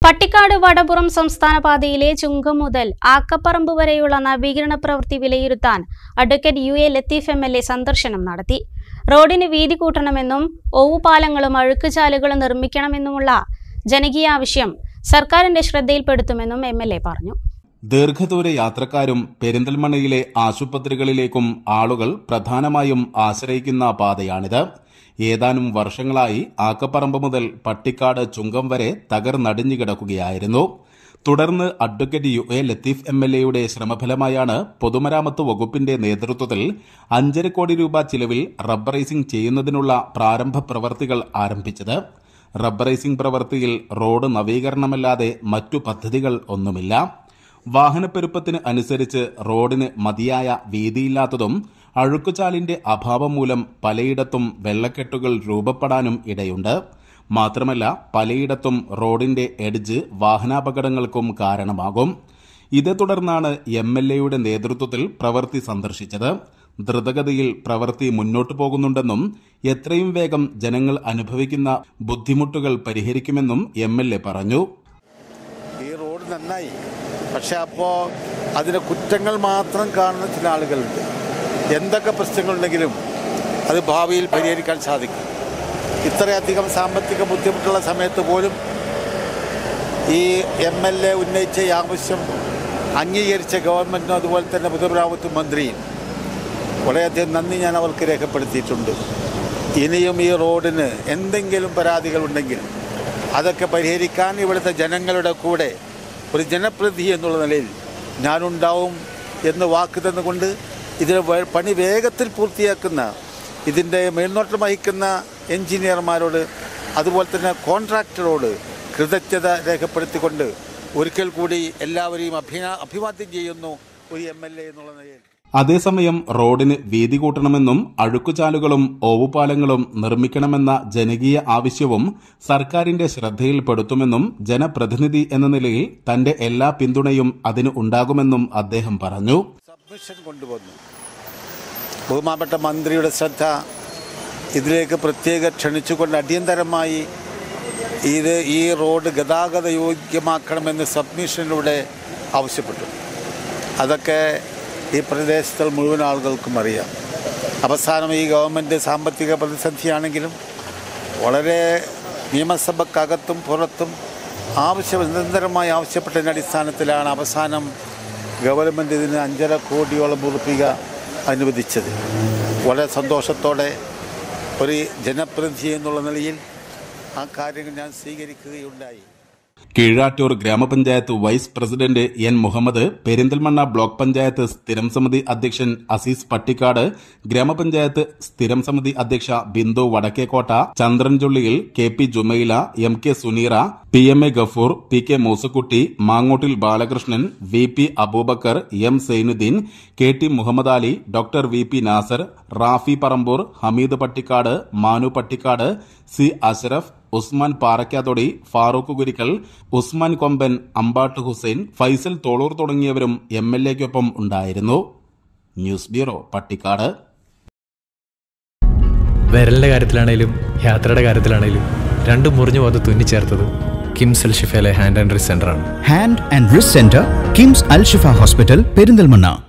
പട്ടിക്കാട് വടപുറം സംസ്ഥാന പാതയിലെ ചുങ്കം മുതൽ ആക്കപ്പറമ്പ് വരെയുള്ള നവീകരണ പ്രവൃത്തി വിലയിരുത്താൻ advocate U A Latheef M L A സന്ദർശനം നടത്തി റോഡിന് വീതി കൂട്ടണമെന്നും ഓവുപാലങ്ങളും അഴുക്കുചാലുകളും നിർമ്മിക്കണമെന്നുമുള്ള ജനകീയ ആവശ്യം സർക്കാരിന്റെ ശ്രദ്ധയിൽപ്പെടുത്തുമെന്നും എം എൽ എ പറഞ്ഞു ദീർഘദൂര യാത്രക്കാരും പെരിന്തൽമണ്ണയിലെ ആശുപത്രികളിലേക്കും ആളുകൾ പ്രധാനമായും ആശ്രയിക്കുന്ന പാതയാണിത് ഏതാനും വർഷങ്ങളായി ആക്കപ്പറമ്പ് മുതൽ പട്ടിക്കാട് ചുങ്കം വരെ തകർന്നടിഞ്ഞു കിടക്കുകയായിരുന്നു തുടർന്ന് advocate U A Latheef M L എയുടെ ശ്രമഫലമായാണ് പൊതുമരാമത്ത് വകുപ്പിന്റെ നേതൃത്വത്തിൽ അഞ്ചര കോടി രൂപ ചിലവിൽ റബ്ബറൈസിംഗ് ചെയ്യുന്നതിനുള്ള പ്രാരംഭ പ്രവർത്തികൾ ആരംഭിച്ചത് റബ്ബറൈസിംഗ് പ്രവൃത്തിയിൽ റോഡ് നവീകരണമല്ലാതെ മറ്റു പദ്ധതികൾ ഒന്നുമില്ല വാഹനപ്പെരുപ്പത്തിന് അനുസരിച്ച് റോഡിന് മതിയായ വീതിയില്ലാത്തതും അഴുക്കുചാലിന്റെ അഭാവം മൂലം പലയിടത്തും വെള്ളക്കെട്ടുകൾ രൂപപ്പെടാനും ഇടയുണ്ട് മാത്രമല്ല പലയിടത്തും റോഡിന്റെ എഡ്ജ് വാഹനാപകടങ്ങൾക്കും കാരണമാകും ഇതേ തുടർന്നാണ് എം എൽ എയുടെ നേതൃത്വത്തിൽ പ്രവൃത്തി സന്ദർശിച്ചത് ദ്രുതഗതിയിൽ പ്രവൃത്തി മുന്നോട്ടു പോകുന്നുണ്ടെന്നും എത്രയും വേഗം ജനങ്ങൾ അനുഭവിക്കുന്ന ബുദ്ധിമുട്ടുകൾ പരിഹരിക്കുമെന്നും എം എൽ എ പറഞ്ഞു ഈ റോഡ് നന്നായി പക്ഷെ അപ്പോൾ അതിലെ കുറ്റങ്ങൾ മാത്രം കാണുന്ന ചില ആളുകളുണ്ട് എന്തൊക്കെ പ്രശ്നങ്ങളുണ്ടെങ്കിലും അത് ഭാവിയിൽ പരിഹരിക്കാൻ സാധിക്കും ഇത്രയധികം സാമ്പത്തിക ബുദ്ധിമുട്ടുള്ള സമയത്ത് പോലും ഈ എം എൽ എ ഉന്നയിച്ച ഈ ആവശ്യം അംഗീകരിച്ച ഗവൺമെൻറ്റിനും അതുപോലെ തന്നെ പൊതുമരാമത്ത് മന്ത്രിയും വളരെയധികം നന്ദി ഞാൻ അവർക്ക് രേഖപ്പെടുത്തിയിട്ടുണ്ട് ഇനിയും ഈ റോഡിന് എന്തെങ്കിലും പരാതികളുണ്ടെങ്കിൽ അതൊക്കെ പരിഹരിക്കാൻ ഇവിടുത്തെ ജനങ്ങളുടെ കൂടെ ഒരു ജനപ്രതിനിധി എന്നുള്ള നിലയിൽ ഞാനുണ്ടാവും എന്ന് വാക്ക് തന്നുകൊണ്ട് ഇതിന് വേ- പണി വേഗത്തിൽ പൂർത്തിയാക്കുന്ന ഇതിൻ്റെ മേൽനോട്ടം വഹിക്കുന്ന എഞ്ചിനീയർമാരോട് അതുപോലെ തന്നെ കോൺട്രാക്ടറോട് കൃതജ്ഞത രേഖപ്പെടുത്തിക്കൊണ്ട് ഒരിക്കൽ കൂടി എല്ലാവരെയും അഭിന അഭിവാദ്യം ചെയ്യുന്നു ഒരു എം എൽ എ എന്നുള്ള നിലയിൽ അതേസമയം റോഡിന് വീതി കൂട്ടണമെന്നും അഴുക്കുചാലുകളും ഓവുപാലങ്ങളും നിർമ്മിക്കണമെന്ന ജനകീയ ആവശ്യവും സർക്കാരിന്റെ ശ്രദ്ധയിൽപ്പെടുത്തുമെന്നും ജനപ്രതിനിധി എന്ന നിലയിൽ തന്റെ എല്ലാ പിന്തുണയും അതിന് ഉണ്ടാകുമെന്നും അദ്ദേഹം പറഞ്ഞു സബ്മിഷൻ കൊണ്ടുവന്നു ബഹുമാനപ്പെട്ട മന്ത്രിയുടെ ശ്രദ്ധ ഇതിലേക്ക് പ്രത്യേക ക്ഷണിച്ചുകൊണ്ട് അടിയന്തരമായി ഇത് ഈ റോഡ് ഗതാഗത യോഗ്യമാക്കണമെന്ന് സബ്മിഷനിലൂടെ ആവശ്യപ്പെട്ടു അതൊക്കെ ഈ പ്രദേശത്തുള്ള മുഴുവൻ ആളുകൾക്കും അറിയാം അവസാനം ഈ ഗവൺമെൻറ് സാമ്പത്തിക പ്രതിസന്ധിയാണെങ്കിലും വളരെ നിയമസഭക്കകത്തും പുറത്തും ആവശ്യം നിരന്തരമായി ആവശ്യപ്പെട്ടതിൻ്റെ അടിസ്ഥാനത്തിലാണ് അവസാനം ഗവൺമെൻറ് ഇതിന് അഞ്ചര കോടിയോളം ഉറപ്പിക അനുവദിച്ചത് വളരെ സന്തോഷത്തോടെ ഒരു ജനപ്രതിനിധി എന്നുള്ള നിലയിൽ ആ കാര്യങ്ങൾ ഞാൻ സ്വീകരിക്കുകയുണ്ടായി കീഴാറ്റൂർ ഗ്രാമപഞ്ചായത്ത് vice president N Muhammed Perinthalmanna block panchayat സ്ഥിരം സമിതി അധ്യക്ഷൻ അസീസ് പട്ടിക്കാട് ഗ്രാമപഞ്ചായത്ത് സ്ഥിരം സമിതി അധ്യക്ഷ ബിന്ദു വടക്കേക്കോട്ട ചന്ദ്രൻചുള്ളിയിൽ K P Jumaila M K Suneera P M A Gafoor P K Moosakutty Mangottil Balakrishnan V P Abubacker M Sainudheen K T Muhammed Ali doctor V P Nasar Rafi Parambur Hameed Pattikkad Manu Pattikkad C Ashraf Usman Parakkathodi Farooq Kurikkal Usman Komban Ambatt Hussain Faisal Tholur തുടങ്ങിയവരും എം എൽ എക്കൊപ്പം ഉണ്ടായിരുന്നു ന്യൂസ് ബ്യൂറോ പട്ടിക്കാട് വിരലിന്റെ കാര്യത്തിലാണേലും യാത്രയുടെ കാര്യത്തിലാണേലും രണ്ടും മുറിഞ്ഞു പോകാതെ തുന്നിച്ചേർത്തത് കിംസ് അൽ ഷിഫയിലെ ഹാൻഡ് ആൻഡ് റിസ് സെന്ററാണ് hand and wrist centre KIMS Al Shifa hospital Perinthalmanna